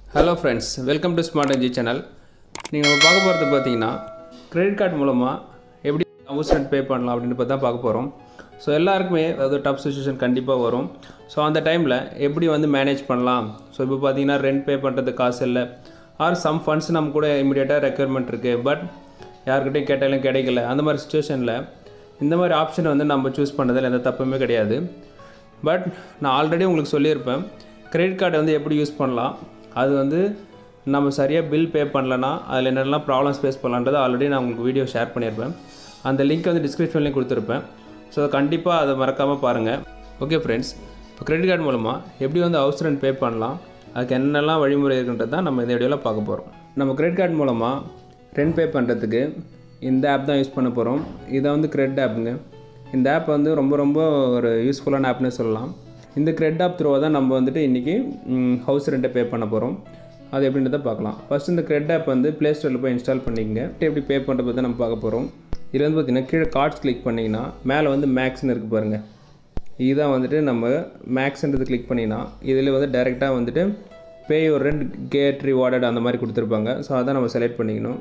hello friends welcome to smart NG channel நீங்கள் நம்ம பார்க்க போகிறது பார்த்தீங்கன்னா கிரெடிட் கார்டு மூலமாக எப்படி ஹவுஸ் ரெண்ட் பே பண்ணலாம் அப்படின்னு பார்த்தா பார்க்க போகிறோம் ஸோ எல்லாருக்குமே அதாவது டஃப் சுச்சுவேஷன் கண்டிப்பாக வரும் ஸோ அந்த டைமில் எப்படி வந்து மேனேஜ் பண்ணலாம் ஸோ இப்போ பார்த்தீங்கன்னா ரெண்ட் பே பண்ணுறதுக்கு காசு இல்லை ஆர் சம் ஃபண்ட்ஸ் நம்ம கூட இமீடியட்டாக ரெக்குயர்மெண்ட் இருக்குது பட் யார்கிட்டையும் கேட்டாலும் கிடைக்கல அந்த மாதிரி சுச்சுவேஷனில் இந்த மாதிரி ஆப்ஷனை வந்து நம்ம சூஸ் பண்ணதில் எந்த தப்புமே கிடையாது பட் நான் ஆல்ரெடி உங்களுக்கு சொல்லியிருப்பேன் கிரெடிட் கார்டை வந்து எப்படி யூஸ் பண்ணலாம் அது வந்து நம்ம சரியாக பில் பே பண்ணலன்னா அதில் என்னெல்லாம் ப்ராப்ளம்ஸ் ஃபேஸ் பண்ணலான்றதை ஆல்ரெடி நான் உங்களுக்கு வீடியோ ஷேர் பண்ணியிருப்பேன் அந்த லிங்க் வந்து டிஸ்கிரிப்ஷன்லேயும் கொடுத்துருப்பேன் ஸோ கண்டிப்பாக அதை மறக்காமல் பாருங்கள் ஓகே ஃப்ரெண்ட்ஸ் இப்போ கிரெடிட் கார்டு மூலமாக எப்படி வந்து ஹவுஸ் ரெண்ட் பே பண்ணலாம் அதுக்கு என்னெல்லாம் வழிமுறை இருக்குன்றது தான் நம்ம இந்த வீடியோவில் பார்க்க போகிறோம் நம்ம கிரெடிட் கார்டு மூலமாக ரெண்ட் பே பண்ணுறதுக்கு இந்த ஆப் தான் யூஸ் பண்ண போகிறோம் இதை வந்து கிரெட் ஆப்புங்க இந்த ஆப் வந்து ரொம்ப ரொம்ப ஒரு யூஸ்ஃபுல்லான ஆப்னு சொல்லலாம் இந்த கிரெட் ஆப் த்ரூவாக தான் நம்ம வந்துட்டு இன்றைக்கி ஹவுஸ் ரெண்ட்டை பே பண்ண போகிறோம் அது எப்படின்றத பார்க்கலாம் ஃபஸ்ட் இந்த கிரெட் ஆப் வந்து ப்ளே ஸ்டோரில் போய் இன்ஸ்டால் பண்ணிக்கங்க எப்படி பே பண்ணுறது தான் நம்ம பார்க்க போகிறோம் இதில் வந்து பார்த்திங்கன்னா கீழே கார்ட்ஸ் கிளிக் பண்ணிங்கன்னா மேலே வந்து மேக்ஸ்னு இருக்குது பாருங்கள் இதுதான் வந்துட்டு நம்ம மேக்ஸ்ன்றது கிளிக் பண்ணிங்கன்னா இதில் வந்து டைரெக்டாக வந்துட்டு pay your rent get rewarded அந்த மாதிரி கொடுத்துருப்பாங்க ஸோ அதான் நம்ம செலக்ட் பண்ணிக்கணும்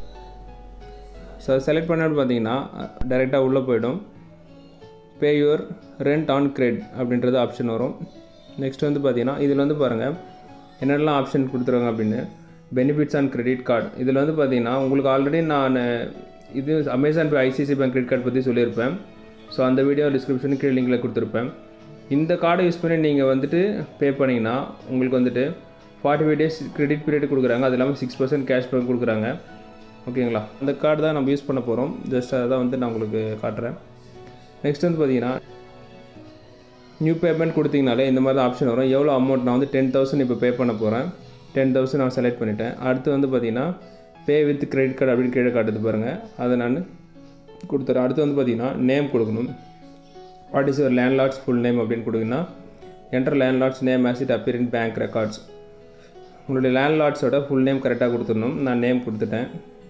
ஸோ செலக்ட் பண்ணோன்னு பார்த்தீங்கன்னா டைரெக்டாக உள்ளே போயிடும் pay your rent on Cred அப்படின்றது ஆப்ஷன் வரும் நெக்ஸ்ட் வந்து பார்த்தீங்கன்னா இதில் வந்து பாருங்கள் என்னெல்லாம் ஆப்ஷன் கொடுத்துருவாங்க அப்படின்னு பெனிஃபிட்ஸ் ஆன் கிரெடிட் கார்டு இதில் வந்து பார்த்தீங்கன்னா உங்களுக்கு ஆல்ரெடி நான் இது Amazon pay ICC bank credit card பற்றி சொல்லியிருப்பேன் ஸோ அந்த வீடியோ டிஸ்கிரிப்ஷனுக்கு கீழே லிங்கில் கொடுத்துருப்பேன் இந்த கார்டை யூஸ் பண்ணி நீங்கள் வந்துட்டு பே பண்ணிங்கன்னா உங்களுக்கு வந்துட்டு forty five days credit period கொடுக்குறாங்க அது இல்லாமல் சிக்ஸ் பர்சன்ட் கேஷ் பேக் கொடுக்குறாங்க ஓகேங்களா அந்த கார்டு தான் நம்ம யூஸ் பண்ண போகிறோம் ஜஸ்ட் அதை தான் வந்து நான் உங்களுக்கு காட்டுறேன் நெக்ஸ்ட் வந்து பார்த்தீங்கன்னா நியூ பேமெண்ட் கொடுத்தீங்கனாலே இந்த மாதிரி தான் ஆப்ஷன் வரும் எவ்வளோ அமௌண்ட் நான் வந்து டென் தௌசண்ட் இப்போ பே பண்ண போகிறேன் டென் தௌசண்ட் நான் செலக்ட் பண்ணிட்டேன் அடுத்து வந்து பார்த்தீங்கன்னா பே வித் கிரெடிட் கார்டு அப்படின்னு கீழே காட்டுது பாருங்கள் அதை நான் கொடுத்துறேன் அடுத்து வந்து பார்த்தீங்கன்னா நேம் கொடுக்கணும் what is your landlord's full name அப்படின்னு கொடுங்கன்னா enter landlord's name as it appear in bank records உங்களுடைய லேண்ட்லார்ட்ஸோட ஃபுல் நேம் கரெக்டாக கொடுத்துடணும் நான் நேம் கொடுத்துட்டேன்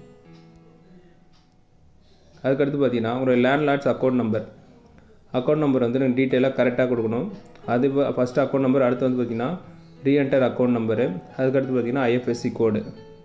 அதுக்கடுத்து பார்த்தீங்கன்னா உங்களுடைய landlord's account number account number வந்து நீங்கள் டீட்டெயிலாக கரெக்டாக கொடுக்கணும் அது ஃபஸ்ட்டு அக்கௌண்ட் நம்பர் அடுத்து வந்து பார்த்தீங்கன்னா ரீஎன்டர் அக்கௌண்ட் நம்பரு அதுக்கடுத்து பார்த்தீங்கன்னா ஐஎஃப்எஸ்சி கோடு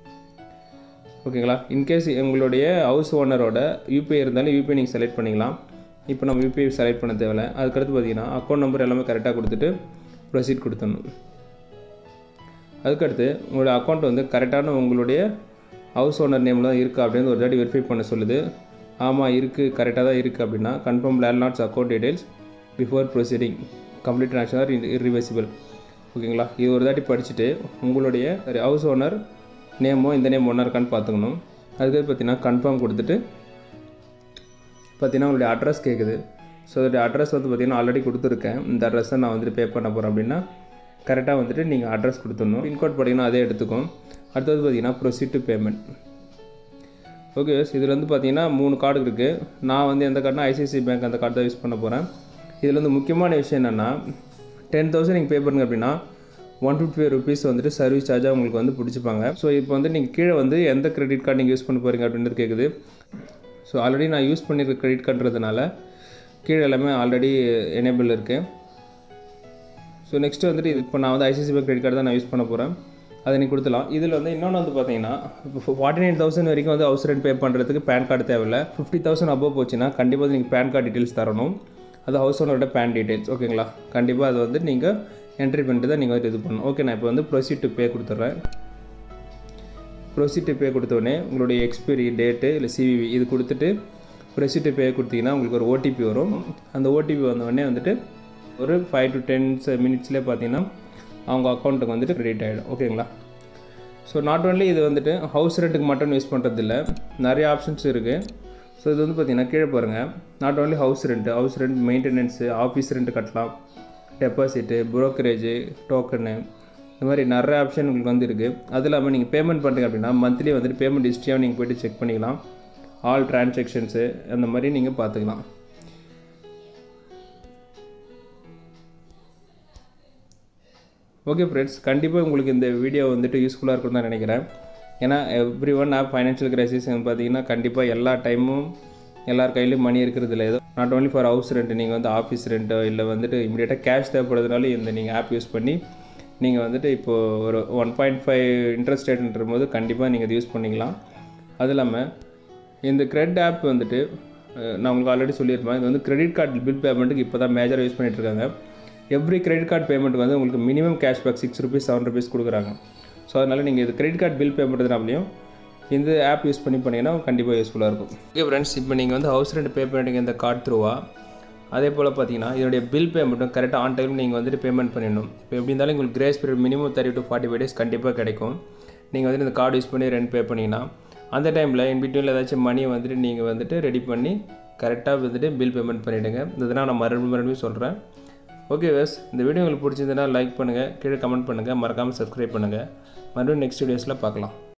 ஓகேங்களா இன்கேஸ் உங்களுடைய ஹவுஸ் ஓனரோட யூபிஐ இருந்தாலும் யூபிஐ நீங்கள் செலக்ட் பண்ணிக்கலாம் இப்போ நம்ம யூபிஐ செலக்ட் பண்ண தேவையில்ல அதுக்கடுத்து பார்த்தீங்கன்னா அக்கௌண்ட் நம்பர் எல்லாமே கரெக்டாக கொடுத்துட்டு ப்ரொசீட் கொடுத்துடணும் அதுக்கடுத்து உங்களோட அக்கௌண்ட் வந்து கரெக்டான உங்களுடைய ஹவுஸ் ஓனர் நேமில் தான் இருக்கா அப்படின்னு ஒரு தாட்டி வெரிஃபை பண்ண சொல்லுது ஆமாம் இருக்குது கரெக்டாக தான் இருக்குது அப்படின்னா confirm landlord's account details before proceeding complete transfer are irreversible ஓகேங்களா இது ஒரு தாட்டி படிச்சுட்டு உங்களுடைய ஹவுஸ் ஓனர் நேமோ இந்த நேம் ஒன்றா இருக்கான்னு பார்த்துக்கணும் அதுக்கு பார்த்தீங்கன்னா கன்ஃபார்ம் கொடுத்துட்டு பார்த்தீங்கன்னா உங்களுடைய அட்ரஸ் கேட்குது ஸோ அதோடைய அட்ரஸ் வந்து பார்த்தீங்கன்னா ஆல்ரெடி கொடுத்துருக்கேன் இந்த அட்ரஸை நான் வந்துட்டு பே பண்ண போகிறேன் அப்படின்னா கரெக்டாக வந்துட்டு நீங்கள் அட்ரஸ் கொடுத்துடணும் பின்கோட் பார்த்தீங்கன்னா அதே எடுத்துக்கும் அடுத்தது பார்த்தீங்கன்னா ப்ரொசீட் டு பேமெண்ட் ஓகே இதில் வந்து பார்த்தீங்கன்னா மூணு கார்டு இருக்குது நான் வந்து எந்த கார்டுனா ஐசிஐசி பேங்க் அந்த கார்டு தான் யூஸ் பண்ண போகிறேன் இதில் வந்து முக்கியமான விஷயம் என்னென்னா டென் தௌசண்ட் நீங்கள் பே பண்ணுங்க அப்படின்னா ஒன் ஃபிஃப்டி ஃபைவ் ருபீஸ் வந்துட்டு சர்வீஸ் சார்ஜாக உங்களுக்கு வந்து பிடிச்சிப்பாங்க ஸோ இப்போ வந்து நீங்கள் கீழே வந்து எந்த கிரெடிட் கார்டு நீங்கள் யூஸ் பண்ண போகிறீங்க அப்படின்றது கேட்குது ஸோ ஆல்ரெடி நான் யூஸ் பண்ணியிருக்க கிரெடிட் கார்டுறதுனால கீழே எல்லாமே ஆல்ரெடி எனேபிள் இருக்குது ஸோ நெக்ஸ்ட்டு வந்துட்டு இப்போ நான் வந்து ஐசிசி பேங்க் கிரெடிட் கார்டு தான் நான் யூஸ் பண்ண போகிறேன் அதை நீங்கள் கொடுத்துலாம் இதில் வந்து இன்னொன்று வந்து பார்த்தீங்கன்னா இப்போ ஃபார்ட்டி நைன் தௌசண்ட் வரைக்கும் வந்து ஹவுஸ் ரெண்ட் பே பண்ணுறதுக்கு பேன் கார்டு தேவையில்லை ஃபிஃப்டி தௌசண்ட் அபோவ் போச்சுன்னா கண்டிப்பாக நீங்கள் பேன் கார்டு டீட்டெயில்ஸ் தரணும் அது ஹவுஸ் ஓனரோட பேன் டீட்டெயில்ஸ் ஓகேங்களா கண்டிப்பாக அது வந்து நீங்கள் என்ட்ரி பண்ணிட்டு தான் நீங்கள் வந்து இது பண்ணணும் ஓகே நான் இப்போ வந்து ப்ரொசீட் டு பே கொடுத்துட்றேன் ப்ரொசீட் டு பே கொடுத்தோடனே உங்களுடைய எக்ஸ்பைரி டேட்டு இல்லை சிவிவி இது கொடுத்துட்டு ப்ரொசீட் டு பே கொடுத்தீங்கன்னா உங்களுக்கு ஒரு ஓடிபி வரும் அந்த ஓடிபி வந்தோடனே வந்துட்டு ஒரு ஃபைவ் டு டென்ஸ் மினிட்ஸ்லேயே பார்த்தீங்கன்னா அவங்க அக்கௌண்ட்டுக்கு வந்துட்டு கிரெடிட் ஆகிடும் ஓகேங்களா ஸோ நாட் ஓன்லி இது வந்துட்டு ஹவுஸ் ரெண்ட்டுக்கு மட்டும் யூஸ் பண்ணுறது இல்லை நிறைய ஆப்ஷன்ஸ் இருக்குது ஸோ இது வந்து பார்த்திங்கன்னா கீழே பாருங்கள் not only house rent house rent maintenance office rent கட்டலாம் டெபாசிட்டு புரோக்கரேஜு டோக்கனு இந்த மாதிரி நிறைய ஆப்ஷன் உங்களுக்கு வந்து இருக்குது அது இல்லாமல் நீங்கள் பேமெண்ட் பண்ணுறீங்க அப்படின்னா மந்த்லி வந்துட்டு பேமெண்ட் ஹிஸ்ட்ரியாக நீங்கள் போய்ட்டு செக் பண்ணிக்கலாம் ஆல் டிரான்சாக்ஷன்ஸு அந்த மாதிரி நீங்கள் பார்த்துக்கலாம் ஓகே ஃப்ரெண்ட்ஸ் கண்டிப்பாக உங்களுக்கு இந்த வீடியோ வந்துட்டு யூஸ்ஃபுல்லாக இருக்கும்னு தான் நினைக்கிறேன் ஏன்னா every one of financial crisis பார்த்தீங்கன்னா கண்டிப்பாக எல்லா டைமும் எல்லார் கையிலையும் மணி இருக்கிறது இல்லை ஏதோ not only for house rent நீங்கள் வந்து ஆஃபீஸ் ரெண்ட்டோ இல்லை வந்துட்டு இமீடியட்டாக கேஷ் தேவைப்படுறதுனால இந்த நீங்கள் ஆப் யூஸ் பண்ணி நீங்கள் வந்துட்டு இப்போது ஒரு ஒன் பாயிண்ட் ஃபைவ் இன்ட்ரெஸ்ட் ரேட்ன்ற போது கண்டிப்பாக நீங்கள் இது யூஸ் பண்ணிக்கலாம் அது இல்லாமல் இந்த கிரெட் ஆப் வந்துட்டு அஹ், நான் உங்களுக்கு ஆல்ரெடி சொல்லியிருப்பேன் இது வந்து கிரெடிட் கார்டு பில் பேமெண்ட்டுக்கு இப்போ தான் மேஜராக யூஸ் பண்ணிட்டு இருக்காங்க எவ்ரி கிரெடிட் கார்டு பேமெண்ட்டுக்கு வந்து உங்களுக்கு minimum cashback six rupees seven rupees கொடுக்குறாங்க ஸோ அதனால் நீங்கள் இது கிரெடிட் கார்டு பில் பேமெண்ட்னாலையும் இந்த ஆப் யூஸ் பண்ணி பண்ணிங்கன்னா கண்டிப்பாக யூஸ்ஃபுல்லாக இருக்கும் ஓகே ஃப்ரெண்ட்ஸ் இப்போ நீங்கள் வந்து ஹவுஸ் ரெண்ட் பே பண்ணுறீங்க இந்த கார்டு த்ரூவா அதே போல் பார்த்தீங்கன்னா இதனுடைய பில் பேமெண்ட்டும் கரெக்டாக ஆன் டைம் நீங்கள் வந்துட்டு பேமெண்ட் பண்ணிடணும் இப்போ எப்படி இருந்தாலும் உங்களுக்கு grace period minimum thirty to forty five days கண்டிப்பாக கிடைக்கும் நீங்கள் வந்துட்டு இந்த கார்டு யூஸ் பண்ணி ரெண்ட் பே பண்ணிங்கன்னா அந்த டைமில் இன் பிட்வீனில் ஏதாச்சும் மணியை வந்துட்டு நீங்கள் வந்துட்டு ரெடி பண்ணி கரெக்டாக வந்துட்டு பில் பேமெண்ட் பண்ணிவிடுங்க இதெல்லாம் நான் மறுபடியும் மறுபடியும் சொல்கிறேன் ஓகே வேஸ் இந்த வீடியோ உங்களுக்கு பிடிச்சிருந்ததுன்னா லைக் பண்ணுங்கள் கீழே கமெண்ட் பண்ணுங்கள் மறக்காமல் சப்ஸ்கிரைப் பண்ணுங்கள் மறுபடியும் நெக்ஸ்ட் வீடியோஸில் பார்க்கலாம்